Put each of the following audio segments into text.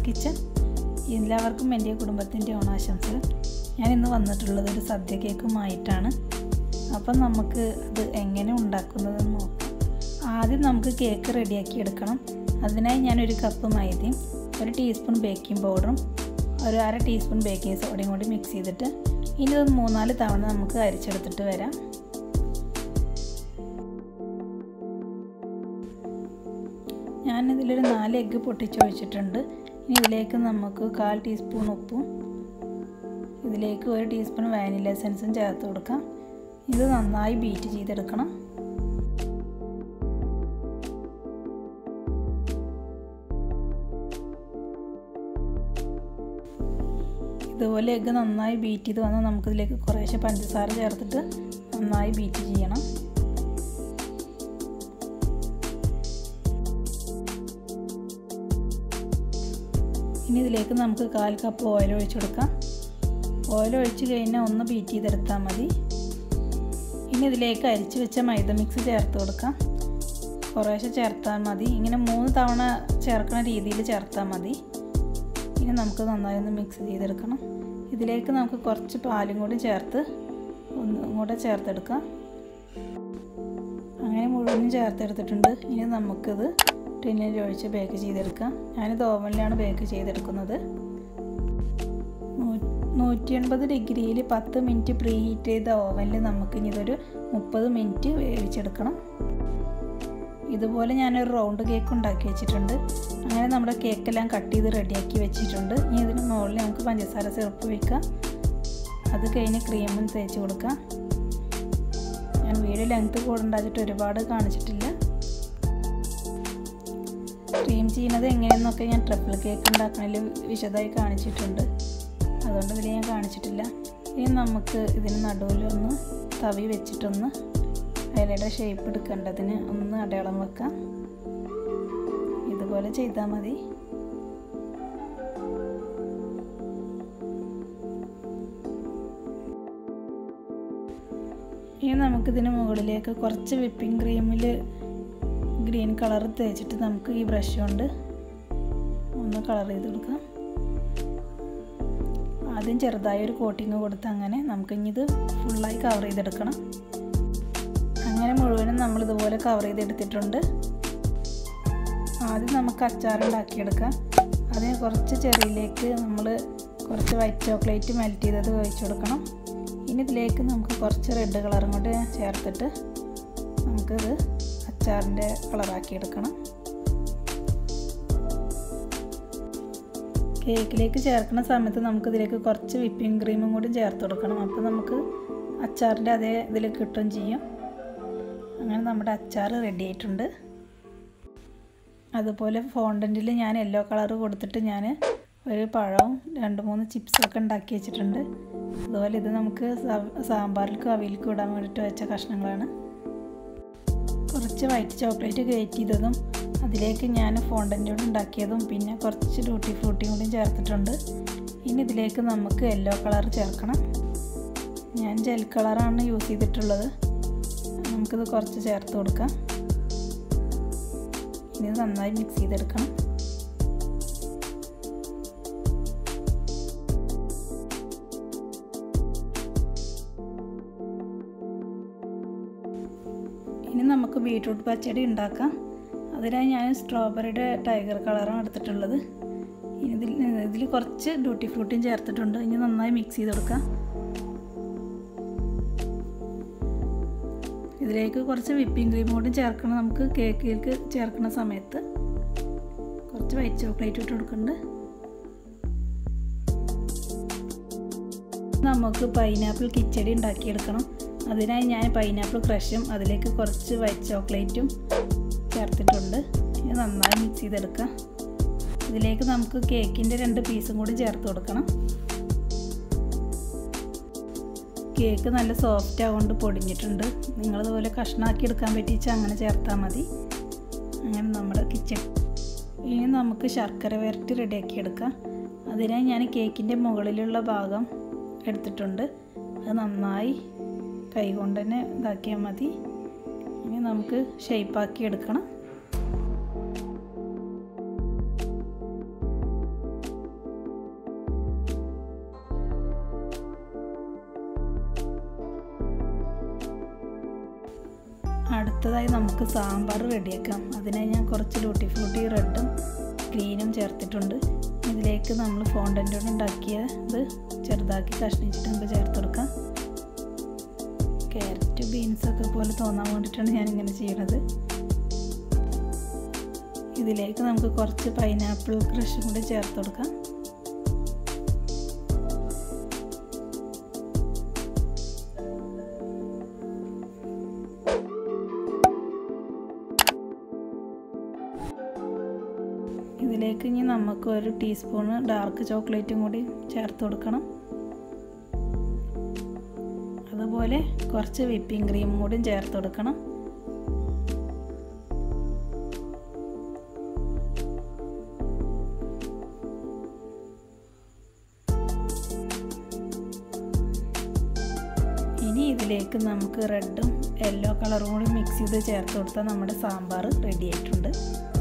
kitchen എല്ലാവർക്കും എൻ്റെ കുടുംബത്തിൻ്റെ ഓണാശംസകൾ ഞാൻ ഇന്ന് വന്നിട്ടുള്ളത് ഒരു സദ്യ കേക്കുമായിട്ടാണ് അപ്പം നമുക്ക് അത് എങ്ങനെ ഉണ്ടാക്കുന്നതെന്ന് നോക്കാം ആദ്യം നമുക്ക് കേക്ക് റെഡിയാക്കി എടുക്കണം അതിനായി ഞാനൊരു കപ്പ് മൈദയും ഒരു ടീസ്പൂൺ ബേക്കിംഗ് പൗഡറും ഒരു അര ടീസ്പൂൺ ബേക്കിംഗ് സോഡയും കൂടി മിക്സ് ചെയ്തിട്ട് ഇനി ഇത് മൂന്നാല് തവണ നമുക്ക് അരിച്ചെടുത്തിട്ട് വരാം ഞാനിതിലൊരു നാല് എഗ്ഗ് പൊട്ടിച്ചൊഴിച്ചിട്ടുണ്ട് ഇനി ഇതിലേക്ക് നമുക്ക് കാൽ ടീസ്പൂൺ ഉപ്പും ഇതിലേക്ക് ഒരു ടീസ്പൂൺ വാനില എസൻസും ചേർത്ത് കൊടുക്കാം ഇത് നന്നായി ബീറ്റ് ചെയ്തെടുക്കണം ഇതുപോലെ എഗ്ഗ് നന്നായി ബീറ്റ് ചെയ്ത് വന്നാൽ നമുക്കിതിലേക്ക് കുറേശ്ശെ പഞ്ചസാര ചേർത്തിട്ട് നന്നായി ബീറ്റ് ചെയ്യണം ഇനി ഇതിലേക്ക് നമുക്ക് കാൽ കപ്പ് ഓയിൽ ഒഴിച്ചു കൊടുക്കാം ഓയിൽ ഒഴിച്ച് കഴിഞ്ഞാൽ ഒന്ന് ബീറ്റ് ചെയ്തെടുത്താൽ മതി ഇനി ഇതിലേക്ക് അരിച്ച് വെച്ച മൈദ മിക്സ് ചേർത്ത് കൊടുക്കാം കുറേശ്ശെ ചേർത്താൽ മതി ഇങ്ങനെ മൂന്ന് തവണ ചേർക്കുന്ന രീതിയിൽ ചേർത്താൽ മതി ഇനി നമുക്ക് നന്നായി ഒന്ന് മിക്സ് ചെയ്തെടുക്കണം ഇതിലേക്ക് നമുക്ക് കുറച്ച് പാലും കൂടി ചേർത്ത് ഒന്നും കൂടെ ചേർത്തെടുക്കാം അങ്ങനെ മുഴുവനും ചേർത്തെടുത്തിട്ടുണ്ട് ഇനി നമുക്കിത് ടിന്നിൽ ഒഴിച്ച് ബേക്ക് ചെയ്തെടുക്കാം ഞാനിത് ഓവനിലാണ് ബേക്ക് ചെയ്തെടുക്കുന്നത് നൂറ്റി എൺപത് ഡിഗ്രിയിൽ പത്ത് മിനിറ്റ് പ്രീ ഹീറ്റ് ചെയ്ത ഓവനിൽ നമുക്ക് ഇനി ഇതൊരു മുപ്പത് മിനിറ്റ് വേവിച്ചെടുക്കണം ഇതുപോലെ ഞാനൊരു റൗണ്ട് കേക്ക് ഉണ്ടാക്കി വെച്ചിട്ടുണ്ട് അങ്ങനെ നമ്മുടെ കേക്കെല്ലാം കട്ട് ചെയ്ത് റെഡിയാക്കി വെച്ചിട്ടുണ്ട് ഇനി ഇതിന് മുകളിൽ നമുക്ക് പഞ്ചസാര സിറപ്പ് വയ്ക്കാം അത് കഴിഞ്ഞ് ക്രീമും തേച്ച് കൊടുക്കാം ഞാൻ വീഡിയോ ലെങ്ത്ത് കൂടുണ്ടാച്ചിട്ട് ഒരുപാട് കാണിച്ചിട്ടില്ല ക്രീം ചെയ്യുന്നത് എങ്ങനെയെന്നൊക്കെ ഞാൻ ട്രിപ്പിൾ കേക്ക് ഉണ്ടാക്കണതിൽ വിശദമായി കാണിച്ചിട്ടുണ്ട് അതുകൊണ്ട് ഇതിൽ ഞാൻ കാണിച്ചിട്ടില്ല ഇനി നമുക്ക് ഇതിന് നടുവിലൊന്ന് തവി വെച്ചിട്ടൊന്ന് ഇലയുടെ ഷേപ്പ് എടുക്കേണ്ടതിന് ഒന്ന് അടയാളം വെക്കാം ഇതുപോലെ ചെയ്താൽ മതി ഇനി നമുക്കിതിന് മുകളിലേക്ക് കുറച്ച് വിപ്പിംഗ് ക്രീമിൽ ഗ്രീൻ കളർ തേച്ചിട്ട് നമുക്ക് ഈ ബ്രഷ് കൊണ്ട് ഒന്ന് കളർ ചെയ്ത് കൊടുക്കാം ആദ്യം ചെറുതായി ഒരു കോട്ടിങ് കൊടുത്ത് അങ്ങനെ നമുക്കിനി ഇത് ഫുള്ളായി കവർ ചെയ്തെടുക്കണം അങ്ങനെ മുഴുവനും നമ്മൾ ഇതുപോലെ കവർ ചെയ്തെടുത്തിട്ടുണ്ട് ആദ്യം നമുക്ക് അച്ചാർ ഉണ്ടാക്കിയെടുക്കാം അതിന് കുറച്ച് ചെറിയിലേക്ക് നമ്മൾ കുറച്ച് വൈറ്റ് ചോക്ലേറ്റ് മെൽറ്റ് ചെയ്തത് ഒഴിച്ചു കൊടുക്കണം ഇനി ഇതിലേക്ക് നമുക്ക് കുറച്ച് റെഡ് കളറും കൂടി ചേർത്തിട്ട് നമുക്കിത് അച്ചാറിൻ്റെ കളറാക്കി എടുക്കണം കേക്കിലേക്ക് ചേർക്കുന്ന സമയത്ത് നമുക്കിതിലേക്ക് കുറച്ച് വിപ്പിംഗ് ക്രീമും കൂടി ചേർത്ത് കൊടുക്കണം അപ്പോൾ നമുക്ക് അച്ചാറിൻ്റെ അതേ ഇതിൽ കിട്ടുകയും ചെയ്യും അങ്ങനെ നമ്മുടെ അച്ചാർ റെഡി ആയിട്ടുണ്ട് അതുപോലെ ഫോണ്ടൻറ്റിൽ ഞാൻ യെല്ലോ കളർ കൊടുത്തിട്ട് ഞാൻ ഒരു പഴവും രണ്ട് മൂന്ന് ചിപ്സൊക്കെ ഉണ്ടാക്കി വെച്ചിട്ടുണ്ട് അതുപോലെ ഇത് നമുക്ക് സാമ്പാറിൽക്കും അവിയൽക്കും ഇടാൻ വേണ്ടിയിട്ട് വെച്ച കഷ്ണങ്ങളാണ് കുറച്ച് വൈറ്റ് ചോക്ലേറ്റ് ഗ്രേറ്റ് ചെയ്തതും അതിലേക്ക് ഞാൻ ഫോണ്ടൻ്റോട് ഉണ്ടാക്കിയതും പിന്നെ കുറച്ച് ഡ്യൂട്ടി ഫ്രൂട്ടിയും കൂടി ചേർത്തിട്ടുണ്ട് ഇനി ഇതിലേക്ക് നമുക്ക് യെല്ലോ കളർ ചേർക്കണം ഞാൻ ജെൽ കളറാണ് യൂസ് ചെയ്തിട്ടുള്ളത് നമുക്കിത് കുറച്ച് ചേർത്ത് കൊടുക്കാം ഇനി നന്നായി മിക്സ് ചെയ്തെടുക്കണം ഇനി നമുക്ക് ബീട്രൂട്ട് പച്ചടി ഉണ്ടാക്കാം അതിനായി ഞാൻ സ്ട്രോബെറിയുടെ ടൈഗർ കളറാണ് എടുത്തിട്ടുള്ളത് ഇനി ഇതിൽ ഇതിൽ കുറച്ച് ഡ്യൂട്ടി ഫ്രൂട്ടിയും ചേർത്തിട്ടുണ്ട് ഇനി നന്നായി മിക്സ് ചെയ്ത് കൊടുക്കാം ഇതിലേക്ക് കുറച്ച് വിപ്പിംഗ് ക്രീം കൂടി ചേർക്കണം നമുക്ക് കേക്കിലേക്ക് ചേർക്കുന്ന സമയത്ത് കുറച്ച് വൈറ്റ് ചോക്ലേറ്റ് ഇട്ട് കൊടുക്കുന്നുണ്ട് നമുക്ക് പൈനാപ്പിൾ കിച്ചടി ഉണ്ടാക്കിയെടുക്കണം അതിനായി ഞാൻ പൈനാപ്പിൾ ക്രഷും അതിലേക്ക് കുറച്ച് വൈറ്റ് ചോക്ലേറ്റും ചേർത്തിട്ടുണ്ട് ഇത് നന്നായി മിക്സ് ചെയ്തെടുക്കാം ഇതിലേക്ക് നമുക്ക് കേക്കിൻ്റെ രണ്ട് പീസും കൂടി ചേർത്ത് കൊടുക്കണം കേക്ക് നല്ല സോഫ്റ്റ് ആകൊണ്ട് പൊടിഞ്ഞിട്ടുണ്ട് നിങ്ങളതുപോലെ കഷ്ണാക്കി എടുക്കാൻ പറ്റിച്ചാൽ അങ്ങനെ ചേർത്താൽ മതി അങ്ങനെ നമ്മുടെ കിച്ചൺ ഇനി നമുക്ക് ശർക്കര വരട്ടി റെഡിയാക്കി എടുക്കാം അതിനായി ഞാൻ കേക്കിൻ്റെ മുകളിലുള്ള ഭാഗം എടുത്തിട്ടുണ്ട് അത് നന്നായി കൈകൊണ്ട് തന്നെ ഇതാക്കിയാൽ മതി ഇനി നമുക്ക് ഷേപ്പാക്കി എടുക്കണം സാമ്പാർ റെഡിയാക്കാം അതിനായി ഞാൻ കുറച്ച് ലൂട്ടി ഫ്രൂട്ടി റെഡും ഗ്രീനും ചേർത്തിട്ടുണ്ട് ഇതിലേക്ക് നമ്മൾ ഫോണ്ടൻ്റോട് ഉണ്ടാക്കിയത് ചെറുതാക്കി കഷ്ണിച്ചിട്ട് നമുക്ക് ചേർത്ത് കൊടുക്കാം ക്യാരറ്റ് ബീൻസൊക്കെ പോലെ തോന്നാൻ വേണ്ടിയിട്ടാണ് ഞാനിങ്ങനെ ചെയ്യണത് ഇതിലേക്ക് നമുക്ക് കുറച്ച് പൈനാപ്പിൾ ക്രഷും കൂടി ചേർത്ത് കൊടുക്കാം ഇതിലേക്ക് ഇനി നമുക്ക് ഒരു ടീസ്പൂണ് ഡാർക്ക് ചോക്ലേറ്റും കൂടി ചേർത്ത് കൊടുക്കണം അതുപോലെ കുറച്ച് വിപ്പിംഗ് ക്രീമും കൂടി ചേർത്ത് കൊടുക്കണം ഇനി ഇതിലേക്ക് നമുക്ക് റെഡും യെല്ലോ കളറും കൂടി മിക്സ് ചെയ്ത് ചേർത്ത് കൊടുത്താൽ നമ്മുടെ സാമ്പാർ റെഡി ആയിട്ടുണ്ട്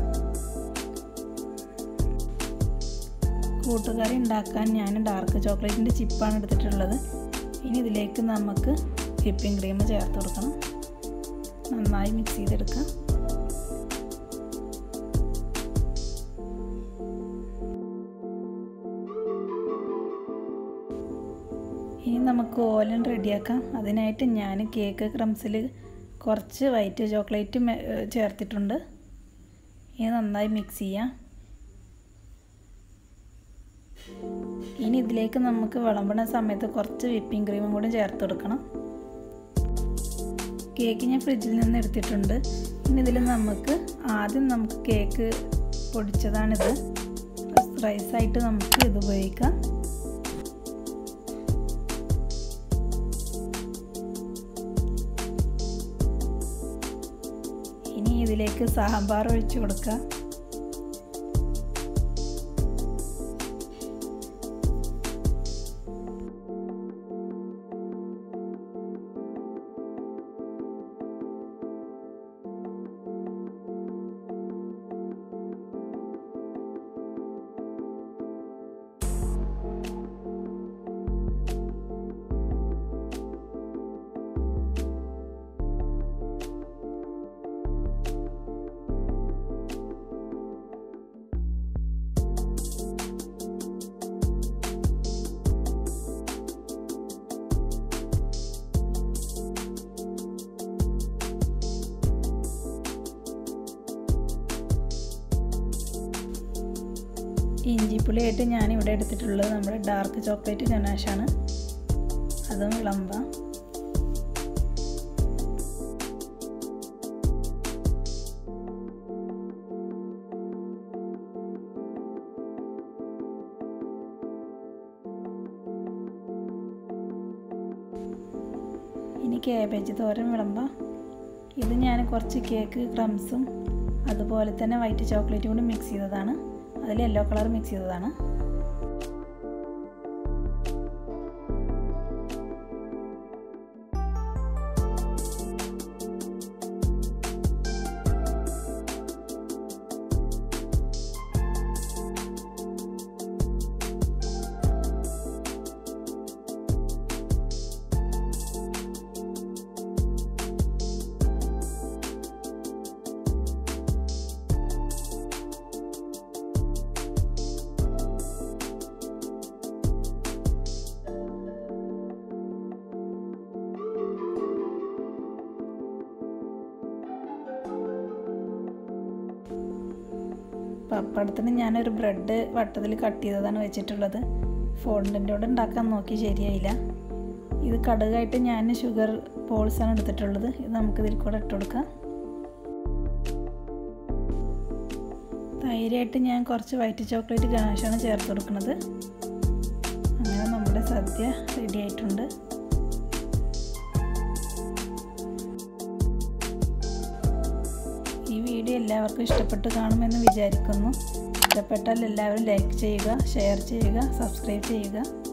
കൂട്ടുകറി ഉണ്ടാക്കാൻ ഞാൻ ഡാർക്ക് ചോക്ലേറ്റിൻ്റെ ചിപ്പാണ് എടുത്തിട്ടുള്ളത് ഇനി ഇതിലേക്ക് നമുക്ക് വിപ്പിംഗ് ക്രീം ചേർത്ത് കൊടുക്കണം നന്നായി മിക്സ് ചെയ്തെടുക്കാം ഇനി നമുക്ക് ഓലൻ റെഡിയാക്കാം അതിനായിട്ട് ഞാൻ കേക്ക് ക്രംസിൽ കുറച്ച് വൈറ്റ് ചോക്ലേറ്റ് ചേർത്തിട്ടുണ്ട് ഇനി നന്നായി മിക്സ് ചെയ്യാം ഇനി ഇതിലേക്ക് നമുക്ക് വിളമ്പണ സമയത്ത് കുറച്ച് വിപ്പിംഗ് ക്രീമും കൂടി ചേർത്ത് കൊടുക്കണം കേക്ക് ഞാൻ ഫ്രിഡ്ജിൽ നിന്ന് എടുത്തിട്ടുണ്ട് ഇനി ഇതിൽ നമുക്ക് ആദ്യം നമുക്ക് കേക്ക് പൊടിച്ചതാണിത് റൈസായിട്ട് നമുക്ക് ഇത് ഉപയോഗിക്കാം ഇനി ഇതിലേക്ക് സാമ്പാർ ഒഴിച്ചു കൊടുക്കാം ഇഞ്ചിപ്പുളിയായിട്ട് ഞാനിവിടെ എടുത്തിട്ടുള്ളത് നമ്മുടെ ഡാർക്ക് ചോക്ലേറ്റ് ഗനാഷാണ് അതും വിളമ്പാം ഇനി കാബേജ് തോരൻ വിളമ്പാം ഇത് ഞാൻ കുറച്ച് കേക്ക് ക്രംസും അതുപോലെ തന്നെ വൈറ്റ് ചോക്ലേറ്റും കൂടി മിക്സ് ചെയ്തതാണ് അതിൽ യെല്ലോ കളർ മിക്സ് ചെയ്തതാണ് പപ്പടത്തിന് ഞാനൊരു ബ്രെഡ് വട്ടത്തിൽ കട്ട് ചെയ്തതാണ് വെച്ചിട്ടുള്ളത് ഫോണ്ടിൻ്റെ കൂടെ ഉണ്ടാക്കാൻ നോക്കി ശരിയായില്ല ഇത് കടുകായിട്ട് ഞാൻ ഷുഗർ ബോൾസാണ് എടുത്തിട്ടുള്ളത് ഇത് നമുക്കിതിൽ കൂടെ ഇട്ട് കൊടുക്കാം തൈരായിട്ട് ഞാൻ കുറച്ച് വൈറ്റ് ചോക്ലേറ്റ് ഗണാഷാണ് ചേർത്ത് കൊടുക്കുന്നത് അങ്ങനെ നമ്മുടെ സദ്യ റെഡി ആയിട്ടുണ്ട് ഈ വീഡിയോ എല്ലാവർക്കും ഇഷ്ടപ്പെട്ട് കാണുമെന്ന് വിചാരിക്കുന്നു ഇഷ്ടപ്പെട്ടാൽ എല്ലാവരും ലൈക്ക് ചെയ്യുക ഷെയർ ചെയ്യുക സബ്സ്ക്രൈബ് ചെയ്യുക